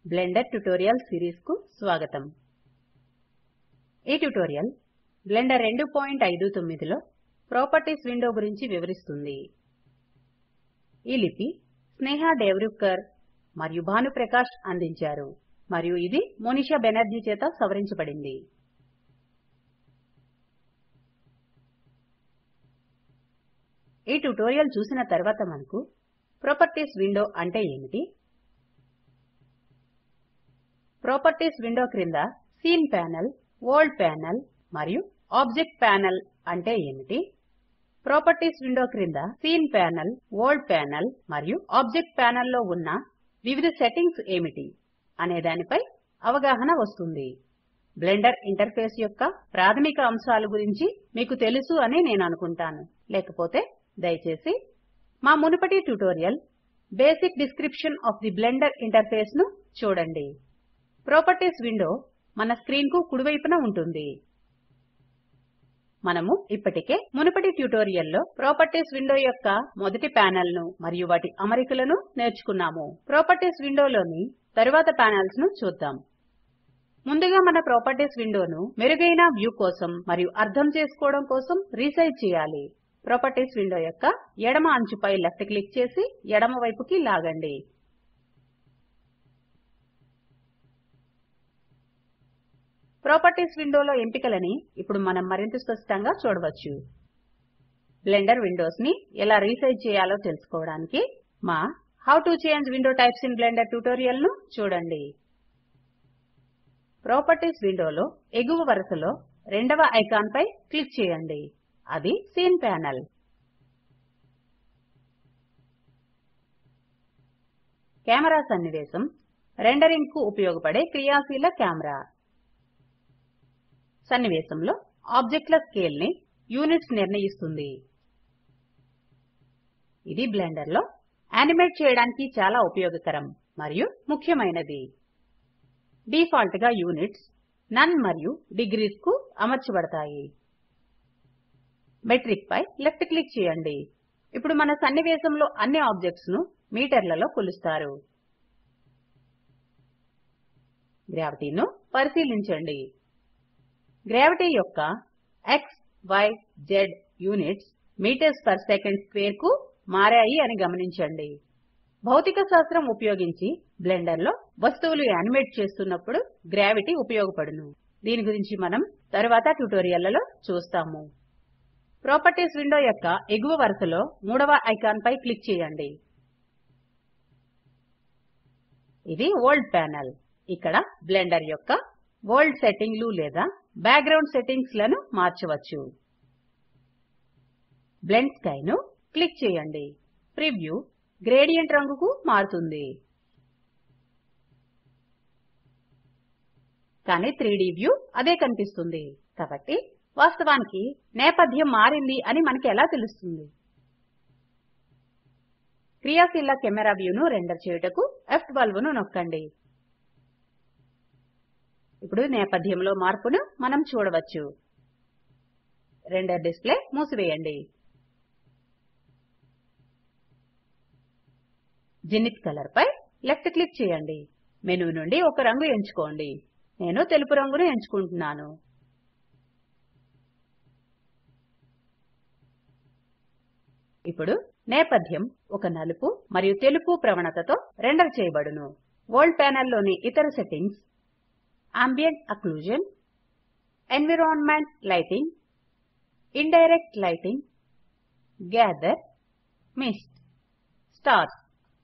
blender tutorial series కు స్వాగతం ఈ ట్యుటోరియల్ బ్లెండర్ 259 లో ప్రాపర్టీస్ విండో గురించి వివరిస్తుంది ఈ లిపి స్నేహ డేవ్రుకర్ మరియు భానుప్రకాష్ అందించారు మరియు ఇది మోనిషా బెనర్జీ చేత సవరించబడింది ఈ ట్యుటోరియల్ చూసిన తర్వాత మనకు ప్రాపర్టీస్ విండో అంటే ఏమిటి ప్రాపర్టీస్ విండో క్రింద సీన్ ప్యానెల్ వరల్డ్ ప్యానెల్ మరియు ఆబ్జెక్ట్ ప్యానెల్ అంటే ఏమిటి ప్రాపర్టీస్ విండో క్రింద సీన్ ప్యానెల్ వరల్డ్ ప్యానెల్ మరియు ఆబ్జెక్ట్ ప్యానెల్ లో ఉన్న వివిధ సెట్టింగ్స్ ఏమిటి అనే దానిపై అవగాహన వస్తుంది బ్లెండర్ ఇంటర్ఫేస్ యొక్క ప్రాథమిక అంశాల గురించి మీకు తెలుసు అని నేను అనుకుంటాను లేకపోతే దయచేసి మా మునుపటి tutorial basic description of the Blender interface ను చూడండి ప్రాపర్టీస్ విండో మన స్క్రీన్ కు కుడివైపున ఉంటుంది మనము ఇప్పటికే మునుపటి ట్యుటోరియల్లో ప్రాపర్టీస్ విండో యొక్క మొదటి ప్యానెల్ ను మరియు వాటి అమరికలను నేర్చుకున్నాము ప్రాపర్టీస్ విండోలోని తరువాత ప్యానెల్స్ ను చూద్దాం ముందుగా మన ప్రాపర్టీస్ విండోను మెరుగైన వ్యూ కోసం మరియు అర్థం చేసుకోవడం కోసం రీసైజ్ చేయాలి ప్రాపర్టీస్ విండో యొక్క ఎడమ అంచుపై లెఫ్ట్ క్లిక్ చేసి ఎడమ వైపుకి లాగండి ప్రాపర్టీస్ విండోలో ఎంపికలని ఇప్పుడు మనం మరింత స్పష్టంగా చూడవచ్చు బ్లెండర్ విండోస్ ని ఎలా రీసైజ్ చేయాలో తెలుసుకోవడానికి మా how to change window types in Blender tutorial ను చూడండి ప్రాపర్టీస్ విండోలో ఎగువ వరుసలో రెండవ ఐకాన్ పై క్లిక్ చేయండి అది సీన్ ప్యానెల్ కెమెరా సన్నివేశం రెండరింగ్ కు ఉపయోగపడే క్రియాశీల కెమెరా సన్నివేశంలో ఆబ్జెక్ట్ల స్కేల్ ని యూనిట్స్ నిర్ణయిస్తుంది ఇది బ్లెండర్ లో యానిమేట్ చేయడానికి చాలా ఉపయోగకరం మరియు ముఖ్యమైనది డిఫాల్ట్ గా యూనిట్స్ నన్ మరియు డిగ్రీస్ కు అమర్చబడతాయి మెట్రిక్ పై లెఫ్ట్ క్లిక్ చేయండి ఇప్పుడు మన సన్నివేశంలో అన్ని ఆబ్జెక్ట్స్ ను మీటర్లలో కొలుస్తారు గ్రావిటీ ను పరిశీలించండి గ్రావిటీ యొక్క x y z units metres per second square కు మారాయి అని గమనించండి భౌతిక శాస్త్రం ఉపయోగించి బ్లెండర్ లో వస్తువులు యానిమేట్ చేస్తున్నప్పుడు గ్రావిటీ ఉపయోగపడును దీని గురించి మనం తరువాత ట్యుటోరియల్లలో చూస్తాము ప్రాపర్టీస్ విండో యొక్క ఎగువ వరుసలో మూడవ ఐకాన్ పై క్లిక్ చేయండి ఇది వరల్డ్ ప్యానెల్ ఇక్కడ బ్లెండర్ యొక్క వరల్డ్ సెట్టింగ్లు లేదా బ్యాక్గ్రౌండ్ సెట్టింగ్స్ లను మార్చవచ్చు బ్లెండ్ స్కై ను క్లిక్ చేయండి ప్రివ్యూ గ్రేడియంట్ రంగుకు మారుతుంది కానీ 3D వ్యూ అదే కనిపిస్తుంది కాబట్టి వాస్తవానికి నేపథ్యం మారింది అని మనకి ఎలా తెలుస్తుంది క్రియాశీల కెమెరా వ్యూను రెండర్ చేయుటకు F12 ను నొక్కండి ఇప్పుడు నేపథ్యంలో మార్పును మనం చూడవచ్చు రెండర్ డిస్ప్లే మూసివేయండి జెనిత్ కలర్ పై లెఫ్ట్ క్లిక్ చేయండి మెనూ నుండి ఒక రంగు ఎంచుకోండి నేను తెలుపు రంగును ఎంచుకుంటున్నాను ఇప్పుడు నేపథ్యం ఒక నలుపు మరియు తెలుపు ప్రవణతతో రెండర్ చేయబడును వరల్డ్ ప్యానెల్ లోని ఇతర settings ambient occlusion environment lighting indirect lighting gather mist stars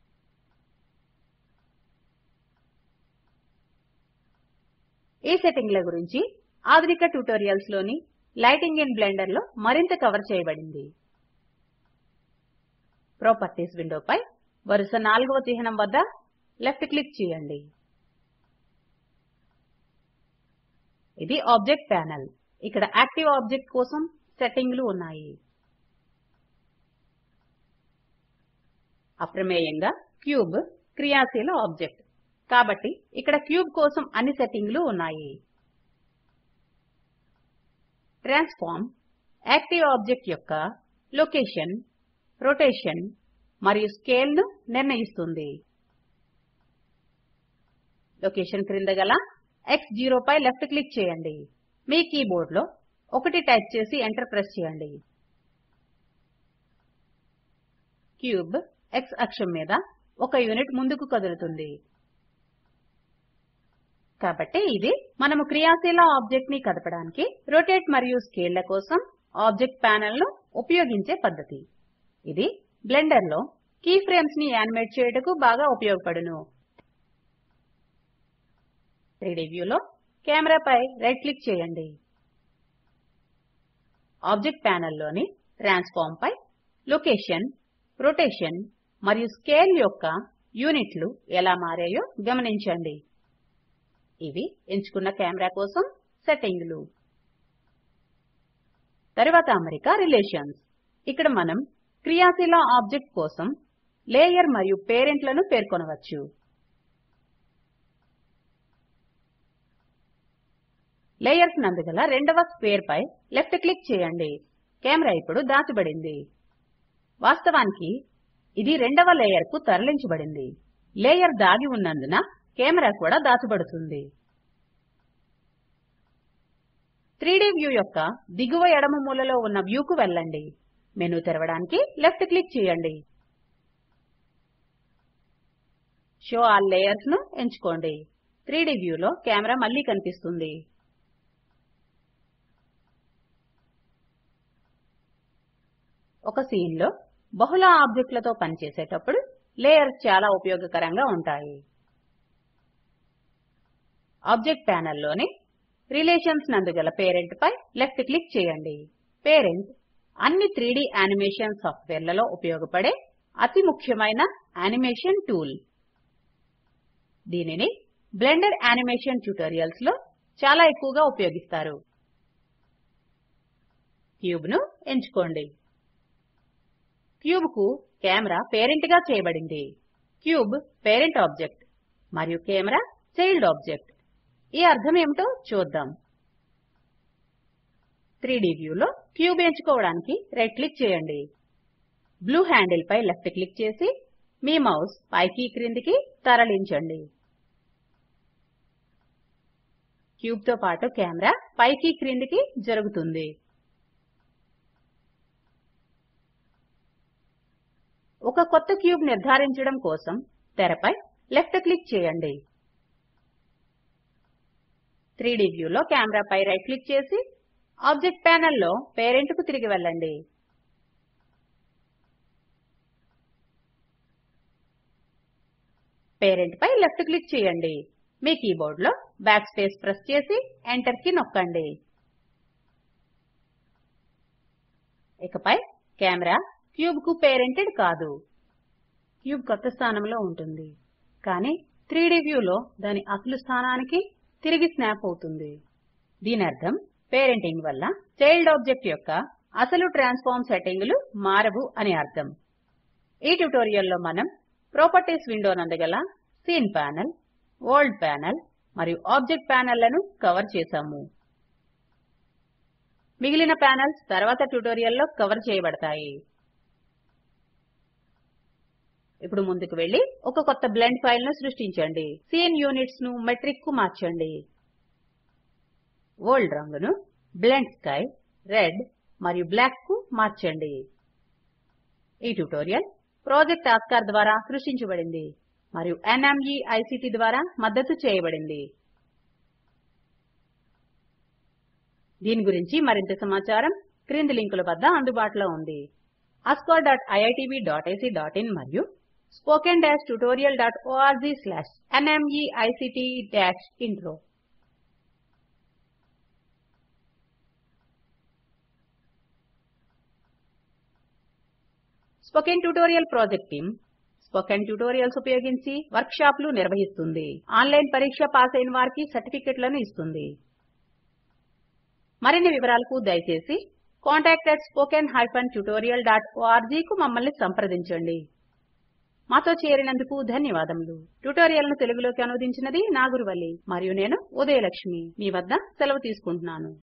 ఈ సెట్టింగ్ల గురించి ఆధునిక ట్యుటోరియల్స్ లోని లైటింగ్ ఇన్ బ్లెండర్ లో మరింత కవర్ చేయబడింది ప్రాపర్టీస్ విండోపై వరుస నాలుగవ చిహ్నం వద్ద లెఫ్ట్ క్లిక్ చేయండి ఇది ఆబ్జెక్ట్ ప్యానెల్ ఇక్కడ యాక్టివ్ ఆబ్జెక్ట్ కోసం సెట్టింగ్లు ఉన్నాయి అప్రమేయంగా క్యూబ్ క్రియాశీల ఆబ్జెక్ట్ కాబట్టి ఇక్కడ క్యూబ్ కోసం అన్ని సెట్టింగ్లు ఉన్నాయి ట్రాన్స్ఫార్మ్ యాక్టివ్ ఆబ్జెక్ట్ యొక్క లొకేషన్ రొటేషన్ మరియు స్కేల్ ను నిర్ణయిస్తుంది లొకేషన్ క్రింద గల X0 పై లెఫ్ట్ క్లిక్ చేయండి మీ కీబోర్డ్ లో 1 టైప్ చేసి ఎంటర్ ప్రెస్ చేయండి క్యూబ్ X అక్షం మీద ఒక యూనిట్ ముందుకు కదులుతుంది కాబట్టి ఇది మనము క్రియాశీల ఆబ్జెక్ట్ ని కదపడానికి రొటేట్ మరియు స్కేల్ ల కోసం ఆబ్జెక్ట్ ప్యానెల్ ను ఉపయోగించే పద్ధతి ఇది బ్లెండర్ లో కీ ఫ్రేమ్స్ ని యానిమేట్ చేయుటకు బాగా ఉపయోగపడును 3డి వ్యూలో కెమెరా పై రైట్ క్లిక్ చేయండి ఆబ్జెక్ట్ ప్యానెల్ లోని ట్రాన్స్ఫార్మ్ పై లొకేషన్ రొటేషన్ మరియు స్కేల్ యొక్క యూనిట్లు ఎలా మారాయో గమనించండి ఇవి ఎంచుకున్న కెమెరా కోసం సెట్టింగులు తరువాత అమరిక రిలేషన్స్ ఇక్కడ మనం క్రియాశీల ఆబ్జెక్ట్ కోసం లేయర్ మరియు పేరెంట్ లను పేర్కొనవచ్చు లేయర్స్ నందుగల రెండవ స్క్వేర్ పై లెఫ్ట్ క్లిక్ చేయండి కెమెరా ఇప్పుడు దాచబడింది వాస్తవానికి ఇది రెండవ లేయర్ కు తరలించబడింది లేయర్ దాగి ఉన్నందున కెమెరా కూడా దాచబడుతుంది 3డి వ్యూ యొక్క దిగువ ఎడమ మూలలో ఉన్న వ్యూ కు వెళ్ళండి మెనూ తెరవడానికి లెఫ్ట్ క్లిక్ చేయండి షో ఆల్ లేయర్స్ ను ఎంచుకోండి 3డి వ్యూలో కెమెరా మళ్ళీ కనిపిస్తుంది ఒక సీన్ లో బహుళ ఆబ్జెక్టులతో పనిచేసేటప్పుడు లేయర్స్ చాలా ఉపయోగకరంగా ఉంటాయి ఆబ్జెక్ట్ ప్యానెల్ లోని రిలేషన్స్ నందుగల పేరెంట్ పై లెఫ్ట్ క్లిక్ చేయండి పేరెంట్ అన్ని 3డి యానిమేషన్ సాఫ్ట్వేర్లలో ఉపయోగపడే అతి ముఖ్యమైన యానిమేషన్ టూల్ దీనిని బ్లెండర్ యానిమేషన్ ట్యుటోరియల్స్ లో చాలా ఎక్కువగా ఉపయోగిస్తారు క్యూబ్ ను ఎంచుకోండి క్యూబ్ కు కెమెరా పేరెంట్ గా చేయబడింది క్యూబ్ పేరెంట్ ఆబ్జెక్ట్ మరియు కెమెరా చైల్డ్ ఆబ్జెక్ట్ ఈ అర్థం ఏమిటో చూద్దాం 3డి వ్యూలో క్యూబ్ ఎంచుకోవడానికి రైట్ క్లిక్ చేయండి బ్లూ హ్యాండిల్ పై లెఫ్ట్ క్లిక్ చేసి మీ మౌస్ పైకి క్రిందికి తరలించండి క్యూబ్ తో పాటు కెమెరా పైకి క్రిందికి జరుగుతుంది ఒక కొత్త క్యూబ్ నిర్ధారించడం కోసం తెరపై లెఫ్ట్ క్లిక్ చేయండి 3డి వ్యూలో కెమెరా పై రైట్ క్లిక్ చేసి ఆబ్జెక్ట్ ప్యానెల్ లో పేరెంట్ కు తిరిగి వెళ్ళండి పేరెంట్ పై లెఫ్ట్ క్లిక్ చేయండి మీ కీబోర్డ్ లో బ్యాక్ స్పేస్ ప్రెస్ చేసి ఎంటర్ కీ నొక్కండి ఇకపై కెమెరా క్యూబ్ కు పేరెంటెడ్ కాదు క్యూబ్ కొత్త స్థానంలో ఉంటుంది కానీ 3డి వ్యూలో దాని అసలు స్థానానికి తిరిగి స్నాప్ అవుతుంది దీని అర్థం పేరెంటింగ్ వల్ల చైల్డ్ ఆబ్జెక్ట్ యొక్క అసలు ట్రాన్స్ఫార్మ్ సెట్టింగులు మారవు అని అర్థం ఈ ట్యుటోరియల్లో మనం ప్రాపర్టీస్ విండో నందుగల సీన్ ప్యానెల్ వరల్డ్ ప్యానెల్ మరియు ఆబ్జెక్ట్ ప్యానెల్ లను కవర్ చేసాము మిగిలిన ప్యానెల్స్ తర్వాత ట్యుటోరియల్లో కవర్ చేయబడతాయి ఇప్పుడు ముందుకు వెళ్ళి ఒక కొత్త బ్లెండ్ ఫైల్ ను సృష్టించండి సీన్ యూనిట్స్ ను మెట్రిక్ కు మార్చండి వరల్డ్ రంగును బ్లెండ్ స్కై రెడ్ మరియు బ్లాక్ కు మార్చండి ఈ ట్యుటోరియల్ ప్రాజెక్ట్ ఆస్కార్ ద్వారా సృష్టించబడింది మరియు NMEICT ద్వారా మద్దతు చేయబడింది దీని గురించి మరింత సమాచారం క్రింది లింకుల వద్ద అందుబాటులో ఉంది ascot.iitb.ac.in మరియు spoken-tutorial.org/nmeict-intro spoken tutorial project team spoken tutorials ఉపయోగించి వర్క్ షాపులు నిర్వహిస్తుంది ఆన్లైన్ పరీక్ష పాస్ అయిన వారికి సర్టిఫికెట్లను ఇస్తుంది మరిన్ని వివరాలకు దయచేసి contactspoken tutorialorg కు మమ్మల్ని సంప్రదించండి మాతో చేరినందుకు ధన్యవాదములు ట్యుటోరియల్ ను తెలుగులోకి అనువదించినది నాగురువల్లి మరియు నేను ఉదయలక్ష్మి మీ వద్ద సెలవు తీసుకుంటున్నాను